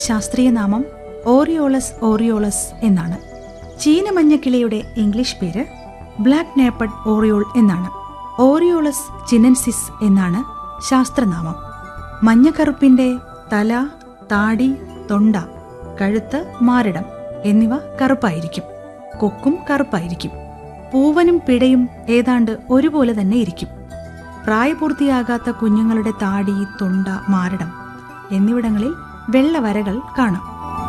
ശാസ്ത്രീയ നാമം Oriolus Oriolus എന്നാണ് ചീനമഞ്ഞക്കിളിയുടെ ഇംഗ്ലീഷ് പേര് ബ്ലാക്ക് നേപ്പഡ് ഓറിയോൾ എന്നാണ് ഓറിയോളസ് ചിനൻസിസ് എന്നാണ് ശാസ്ത്രനാമം മഞ്ഞക്കറുപ്പിന്റെ തല താടി തൊണ്ട കഴുത്ത് മാറിടം എന്നിവ കറുപ്പായിരിക്കും കൊക്കും കറുപ്പായിരിക്കും പൂവനും പിടയും ഏതാണ്ട് ഒരുപോലെ തന്നെ ഇരിക്കും പ്രായപൂർത്തിയാകാത്ത കുഞ്ഞുങ്ങളുടെ താടി തൊണ്ട മാരടം എന്നിവിടങ്ങളിൽ വെള്ളവരകൾ കാണാം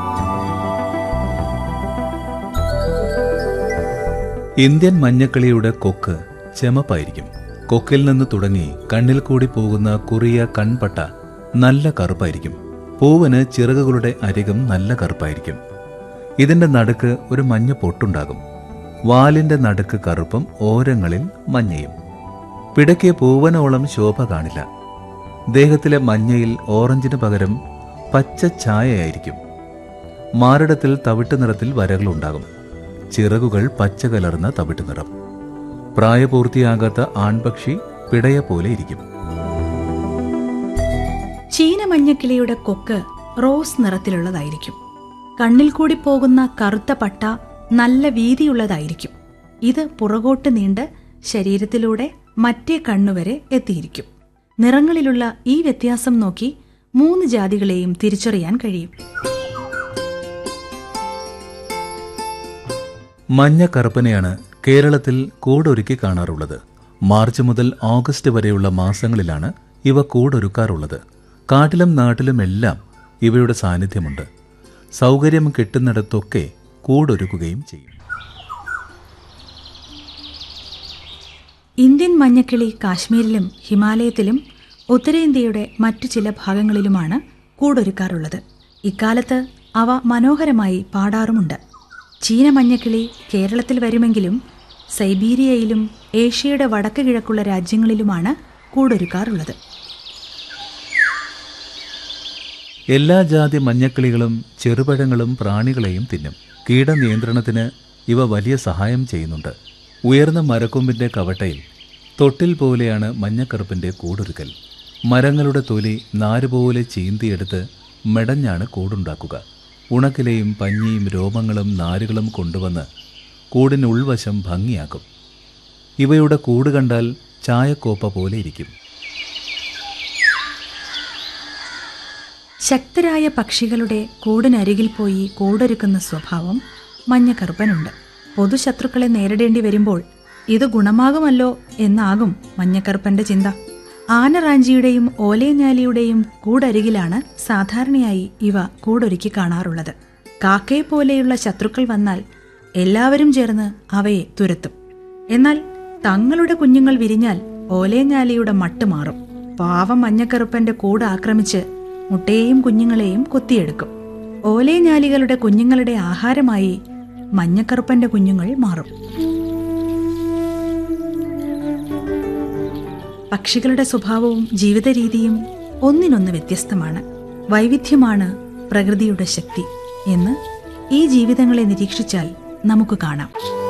ഇന്ത്യൻ മഞ്ഞക്കിളിയുടെ കൊക്ക് ചെമപ്പായിരിക്കും കൊക്കിൽ നിന്ന് തുടങ്ങി കണ്ണിൽ കൂടി പോകുന്ന കുറിയ കൺപട്ട നല്ല കറുപ്പായിരിക്കും പൂവന് ചിറകുകളുടെ അരികം നല്ല കറുപ്പായിരിക്കും ഇതിന്റെ നടുക്ക് ഒരു മഞ്ഞ പൊട്ടുണ്ടാകും വാലിന്റെ നടുക്ക് കറുപ്പും ഓരങ്ങളിൽ മഞ്ഞയും പിടയ്ക്ക് പൂവനോളം ശോഭ കാണില്ല ദേഹത്തിലെ മഞ്ഞയിൽ ഓറഞ്ചിന് പകരം പച്ച ഛായയായിരിക്കും മാറിടത്തിൽ തവിട്ട് നിറത്തിൽ വരകളുണ്ടാകും ചിറകുകൾ പച്ച കലർന്ന തവിട്ട് നിറം പ്രായപൂർത്തിയാകാത്ത ആൺപക്ഷി പിടയ പോലെ ഇരിക്കും ചീനമഞ്ഞക്കിളിയുടെ കൊക്ക് റോസ് നിറത്തിലുള്ളതായിരിക്കും കണ്ണിൽ കൂടി പോകുന്ന കറുത്ത പട്ട നല്ല വീതിയുള്ളതായിരിക്കും ഇത് പുറകോട്ട് നീണ്ട് ശരീരത്തിലൂടെ മറ്റേ കണ്ണുവരെ എത്തിയിരിക്കും നിറങ്ങളിലുള്ള ഈ വ്യത്യാസം നോക്കി മൂന്ന് ജാതികളെയും തിരിച്ചറിയാൻ കഴിയും മഞ്ഞ കറുപ്പനെയാണ് കേരളത്തിൽ കൂടൊരുക്കി കാണാറുള്ളത് മാർച്ച് മുതൽ ഓഗസ്റ്റ് വരെയുള്ള മാസങ്ങളിലാണ് ഇവ കൂടൊരുക്കാറുള്ളത് കാട്ടിലും നാട്ടിലുമെല്ലാം ഇവയുടെ സാന്നിധ്യമുണ്ട് സൗകര്യം കിട്ടുന്നിടത്തൊക്കെ കൂടൊരുക്കുകയും ചെയ്യും ഇന്ത്യൻ മഞ്ഞക്കിളി കാശ്മീരിലും ഹിമാലയത്തിലും ഉത്തരേന്ത്യയുടെ മറ്റു ചില ഭാഗങ്ങളിലുമാണ് കൂടൊരുക്കാറുള്ളത് ഇക്കാലത്ത് അവ മനോഹരമായി പാടാറുമുണ്ട് ചീന മഞ്ഞക്കിളി കേരളത്തിൽ വരുമെങ്കിലും സൈബീരിയയിലും ഏഷ്യയുടെ വടക്ക് കിഴക്കുള്ള രാജ്യങ്ങളിലുമാണ് കൂടൊരുക്കാറുള്ളത് എല്ലാ ജാതി മഞ്ഞക്കിളികളും ചെറുപഴങ്ങളും പ്രാണികളെയും തിന്നും കീടനിയന്ത്രണത്തിന് ഇവ വലിയ സഹായം ചെയ്യുന്നുണ്ട് ഉയർന്ന മരക്കൊമ്പിന്റെ കവട്ടയിൽ തൊട്ടിൽ പോലെയാണ് മഞ്ഞക്കറുപ്പിന്റെ കൂടൊരുക്കൽ മരങ്ങളുടെ തൊലി നാരുപോലെ ചീന്തിയെടുത്ത് മെടഞ്ഞാണ് കൂടുണ്ടാക്കുക ഉണക്കിലയും പഞ്ഞിയും രോമങ്ങളും നാരുകളും കൊണ്ടുവന്ന് കൂടിന് ഉൾവശം ഭംഗിയാക്കും ഇവയുടെ കൂട് കണ്ടാൽ ചായക്കോപ്പ പോലെ ഇരിക്കും ശക്തരായ പക്ഷികളുടെ കൂടിനരികിൽ പോയി കൂടൊരുക്കുന്ന സ്വഭാവം മഞ്ഞക്കറുപ്പനുണ്ട് പൊതുശത്രുക്കളെ നേരിടേണ്ടി വരുമ്പോൾ ഇത് ഗുണമാകുമല്ലോ എന്നാകും മഞ്ഞക്കറുപ്പന്റെ ചിന്ത ആനറാഞ്ചിയുടെയും ഓലേഞ്ഞാലിയുടെയും കൂടരികിലാണ് സാധാരണയായി ഇവ കൂടൊരുക്കി കാണാറുള്ളത് കാക്കയെ പോലെയുള്ള ശത്രുക്കൾ വന്നാൽ എല്ലാവരും ചേർന്ന് അവയെ തുരത്തും എന്നാൽ തങ്ങളുടെ കുഞ്ഞുങ്ങൾ വിരിഞ്ഞാൽ ഓലേഞ്ഞാലിയുടെ മട്ട് മാറും പാവം മഞ്ഞക്കറുപ്പന്റെ കൂട് ആക്രമിച്ച് മുട്ടയെയും കുഞ്ഞുങ്ങളെയും കൊത്തിയെടുക്കും ഓലേഞ്ഞാലികളുടെ കുഞ്ഞുങ്ങളുടെ ആഹാരമായി മഞ്ഞക്കറുപ്പന്റെ കുഞ്ഞുങ്ങൾ മാറും പക്ഷികളുടെ സ്വഭാവവും ജീവിത രീതിയും ഒന്നിനൊന്ന് വ്യത്യസ്തമാണ് വൈവിധ്യമാണ് പ്രകൃതിയുടെ ശക്തി എന്ന് ഈ ജീവിതങ്ങളെ നിരീക്ഷിച്ചാൽ നമുക്ക് കാണാം